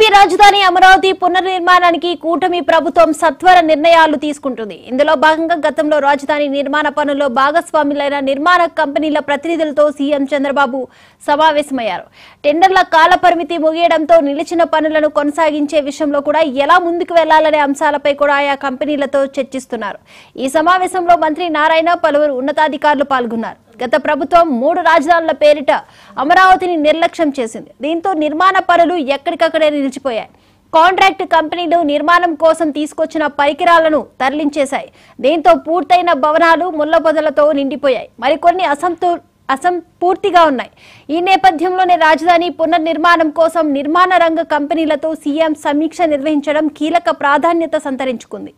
రాజధాని అమరావతి పునర్నిర్మాణానికి కూటమి ప్రభుత్వం సత్వర నిర్ణయాలు తీసుకుంటుంది ఇందులో భాగంగా గతంలో రాజధాని నిర్మాణ పనుల్లో భాగస్వాములైన నిర్మాణ కంపెనీల ప్రతినిధులతో సీఎం చంద్రబాబు సమావేశమయ్యారు టెండర్ల కాల పరిమితి ముగియడంతో నిలిచిన పనులను కొనసాగించే విషయంలో కూడా ఎలా ముందుకు వెళ్లాలనే అంశాలపై కూడా ఆయా కంపెనీలతో చర్చిస్తున్నారు ఈ సమావేశంలో మంత్రి నారాయణ పలువురు ఉన్నతాధికారులు పాల్గొన్నారు గత ప్రభుత్వం మూడు రాజధానుల పేరిట అమరావతిని నిర్లక్ష్యం చేసింది దీంతో నిర్మాణ పనులు ఎక్కడికక్కడే నిలిచిపోయాయి కాంట్రాక్ట్ కంపెనీలు నిర్మాణం కోసం తీసుకొచ్చిన పరికరాలను తరలించేశాయి దీంతో పూర్తయిన భవనాలు ముళ్లబొదలతో నిండిపోయాయి మరికొన్ని అసంతూ అసంపూర్తిగా ఉన్నాయి ఈ నేపథ్యంలోనే రాజధాని పునర్నిర్మాణం కోసం నిర్మాణ రంగ కంపెనీలతో సీఎం సమీక్ష నిర్వహించడం కీలక ప్రాధాన్యత సంతరించుకుంది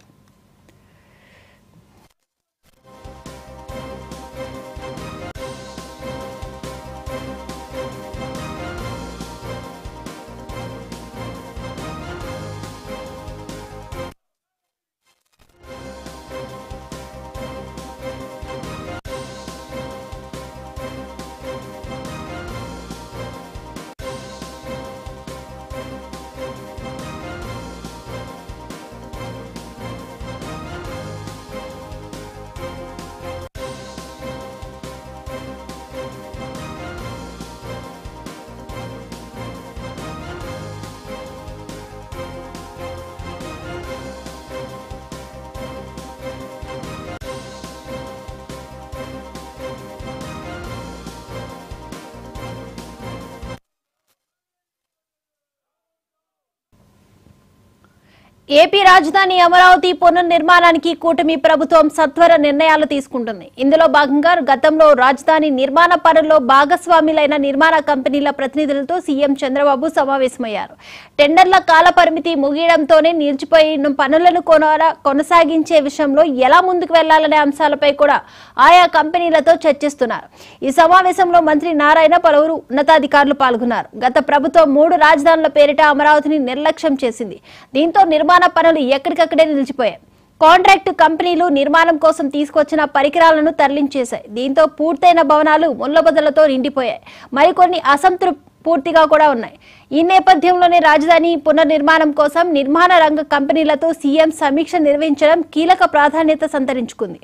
ఏపీ రాజధాని అమరావతి పునర్నిర్మాణానికి కూటమి ప్రభుత్వం సత్వర నిర్ణయాలు తీసుకుంటుంది ఇందులో భాగంగా గతంలో రాజధాని నిర్మాణ పనుల్లో భాగస్వాములైన నిర్మాణ కంపెనీల ప్రతినిధులతో సీఎం చంద్రబాబు సమావేశమయ్యారు టెండర్ల కాల పరిమితి ముగియడంతోనే నిలిచిపోయిన పనులను కొన- కొనసాగించే విషయంలో ఎలా ముందుకు వెళ్లాలనే అంశాలపై కూడా ఆయా కంపెనీలతో చర్చిస్తున్నారు ఈ సమావేశంలో మంత్రి నారాయణ పలువురు ఉన్నతాధికారులు పాల్గొన్నారు గత ప్రభుత్వం మూడు రాజధానుల పేరిట అమరావతిని నిర్లక్ష్యం చేసింది దీంతో నిర్మాణ పనులు ఎక్కడికక్కడే నిలిచిపోయాయి కాంట్రాక్టు కంపెనీలు నిర్మాణం కోసం తీసుకొచ్చిన పరికరాలను తరలించేశాయి దీంతో పూర్తయిన భవనాలు ముళ్లబొదలతో నిండిపోయాయి మరికొన్ని అసంతృప్తి పూర్తిగా కూడా ఉన్నాయి ఈ నేపథ్యంలోనే రాజధాని పునర్నిర్మాణం కోసం నిర్మాణ రంగ కంపెనీలతో సీఎం సమీక్ష నిర్వహించడం కీలక ప్రాధాన్యత సంతరించుకుంది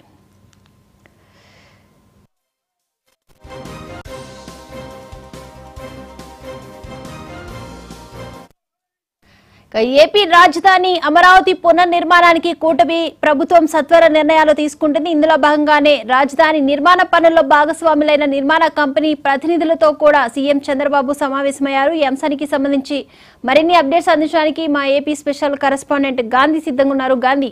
ఇక ఏపీ రాజధాని అమరావతి పునర్నిర్మాణానికి కూటమి ప్రభుత్వం సత్వర నిర్ణయాలు తీసుకుంటుంది ఇందులో భాగంగానే రాజధాని నిర్మాణ పనుల్లో భాగస్వాములైన నిర్మాణ కంపెనీ ప్రతినిధులతో కూడా సీఎం చంద్రబాబు సమావేశమయ్యారు ఈ అంశానికి సంబంధించి మరిన్ని అప్డేట్స్ అందించడానికి మా ఏపీ స్పెషల్ కరెస్పాండెంట్ గాంధీ సిద్ధంగా ఉన్నారు గాంధీ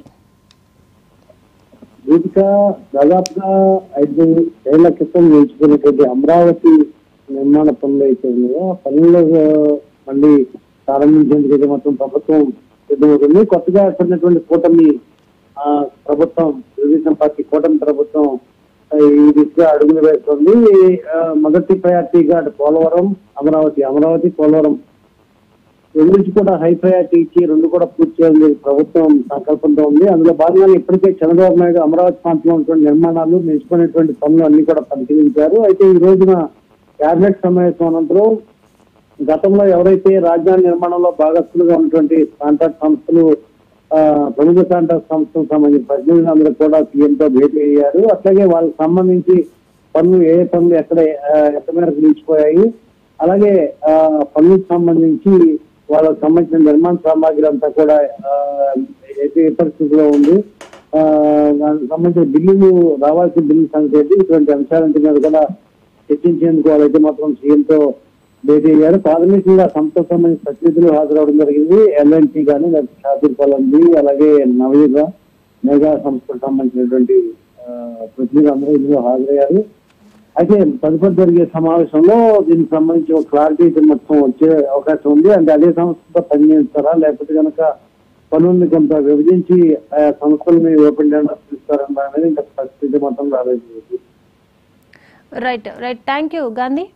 దీపిక దాదాపుగా ఐదు ఏళ్ల క్రితం నిలిచిపోయినటువంటి అమరావతి నిర్మాణ పనులు అయితే ఉన్నాయో ఆ పనులు ఆ, మళ్ళీ ప్రారంభించేందుకు అయితే మాత్రం ప్రభుత్వం సిద్ధమవుతుంది కొత్తగా ఏర్పడినటువంటి కూటమి ఆ, ప్రభుత్వం తెలుగుదేశం పార్టీ కూటమి ప్రభుత్వం ఆ, ఈ దిశగా అడుగులు వేస్తుంది ఆ, మొదటి ప్రయారిటీగా అటు పోలవరం అమరావతి అమరావతి పోలవరం రెండు నుంచి కూడా హై ప్రయారిటీ ఇచ్చి రెండు కూడా పూర్తి చేయాలని ప్రభుత్వం సంకల్పంతో ఉంది అందులో భాగంగా ఇప్పటికే చంద్రబాబు నాయుడు అమరావతి ప్రాంతంలో ఉన్నటువంటి నిర్మాణాలు నిలిచిపోయినటువంటి పనులు అన్ని కూడా పరిశీలించారు అయితే ఈ రోజున కేబినెట్ సమావేశం అనంతరం గతంలో ఎవరైతే రాజధాని నిర్మాణంలో భాగస్థులుగా ఉన్నటువంటి కాంట్రాక్ట్ సంస్థలు ఆ, ప్రముఖ కాంట్రాక్ట్ సంస్థలకు సంబంధించిన ప్రతినిధులందరూ కూడా సీఎంతో భేటీ అయ్యారు అట్లాగే వాళ్ళకి సంబంధించి పనులు ఏ ఏ పనులు ఎక్కడ ఆ, ఎంత మేరకు నిలిచిపోయాయి అలాగే ఆ, పనులకు సంబంధించి వాళ్ళకి సంబంధించిన నిర్మాణ సామాగ్రి అంతా కూడా ఆ, ఏ ఏ పరిస్థితిలో ఉంది ఆ, దానికి సంబంధించిన బిల్లులు రావాల్సిన బిల్లు సంగతి ఏంటి? ఇటువంటి అంశాలంటి మీద కూడా చర్చించేందుకు వాళ్ళైతే మాత్రం సీఎంతో భేటీ అయ్యారు ప్రాథమికంగా సంస్థకు సంబంధించిన ప్రతినిధులు హాజరవడం జరిగింది ఎల్ఎన్టీ కానీ లేకపోతే షాపూర్ కొలంది అలాగే నవయుగ మెగా సంస్థకు సంబంధించినటువంటి ఆ, ప్రతినిధులు అందరూ ఇందులో హాజరయ్యారు అయితే తదుపరి జరిగే సమావేశంలో దీనికి సంబంధించి ఒక క్లారిటీ అయితే మొత్తం వచ్చే అవకాశం ఉంది అంటే అదే సంస్థతో పనిచేస్తారా లేకపోతే కనుక పనుల్ని కొంత విభజించి ఆయా సంస్థలని ఓపెన్ టెండర్స్ ఇస్తారన్న అనేది ఇంకా పరిస్థితి మొత్తం రాలేదు right right thank you Gandhi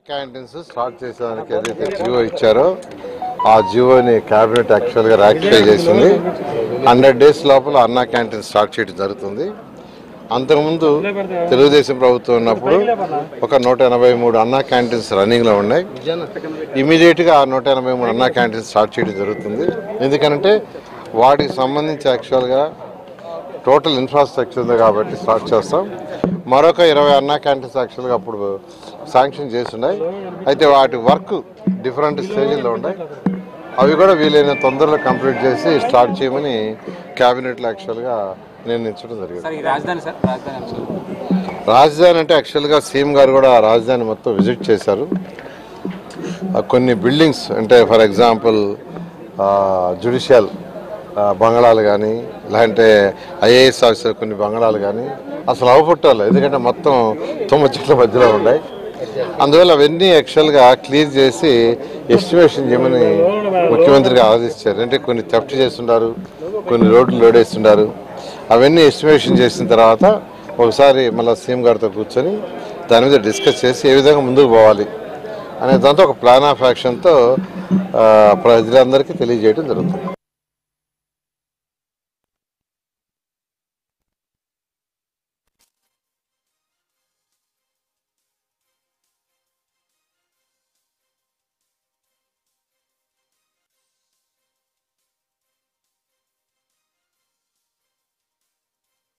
canteens start చేసేదానికి ఏదైతే జియో ఇచ్చారో ఆ జియోని క్యాబినెట్ యాక్చువల్గా ర్యాక్టిఫై చేసింది హండ్రెడ్ డేస్ లోపల అన్నా క్యాంటీన్ స్టార్ట్ చేయడం జరుగుతుంది అంతకుముందు తెలుగుదేశం ప్రభుత్వం ఉన్నప్పుడు ఒక నూట ఎనభై మూడు అన్నా క్యాంటీన్స్ రన్నింగ్లో ఉన్నాయి ఇమీడియట్గా ఆ నూట ఎనభై మూడు అన్నా క్యాంటీన్స్ స్టార్ట్ చేయడం జరుగుతుంది ఎందుకంటే వాటికి సంబంధించి యాక్చువల్గా టోటల్ ఇన్ఫ్రాస్ట్రక్చర్ ఉంది కాబట్టి స్టార్ట్ చేస్తాం మరొక ఇరవై అన్నా క్యాంటీన్స్ యాక్చువల్గా అప్పుడు శాంక్షన్ చేస్తున్నాయి అయితే వాటి వర్క్ డిఫరెంట్ స్టేజ్లో ఉన్నాయి అవి కూడా వీలైన తొందరలో కంప్లీట్ చేసి స్టార్ట్ చేయమని క్యాబినెట్లో యాక్చువల్గా నిర్ణయించడం జరిగింది సార్ ఈ రాజధాని సార్ రాజధాని అంశం రాజధాని అంటే యాక్చువల్గా సీఎం గారు కూడా రాజధాని మొత్తం విజిట్ చేశారు ఆ కొన్ని బిల్డింగ్స్ అంటే ఫర్ ఎగ్జాంపుల్ జుడిషియల్ బంగళాలు కానీ లేదంటే ఐఏఎస్ ఆఫీసర్ కొన్ని బంగళాలు కానీ అసలు అవపట్టాలి ఎందుకంటే మొత్తం తుమ్మ చెట్ల మధ్యలో ఉన్నాయి అందువల్ల అవన్నీ యాక్చువల్గా క్లియర్ చేసి ఎస్టిమేషన్ చేయమని ముఖ్యమంత్రిగా ఆదేశించారు అంటే కొన్ని థెఫ్ట్ చేస్తున్నారు కొన్ని రోడ్లు లోడేస్తున్నారు అవన్నీ ఎస్టిమేషన్ చేసిన తర్వాత ఒకసారి మళ్ళీ సీఎం గారితో కూర్చొని దాని మీద డిస్కస్ చేసి ఏ విధంగా ముందుకు పోవాలి అనే దాంతో ఒక ప్లాన్ ఆఫ్ యాక్షన్తో ఆ, ప్రజలందరికీ తెలియజేయడం జరుగుతుంది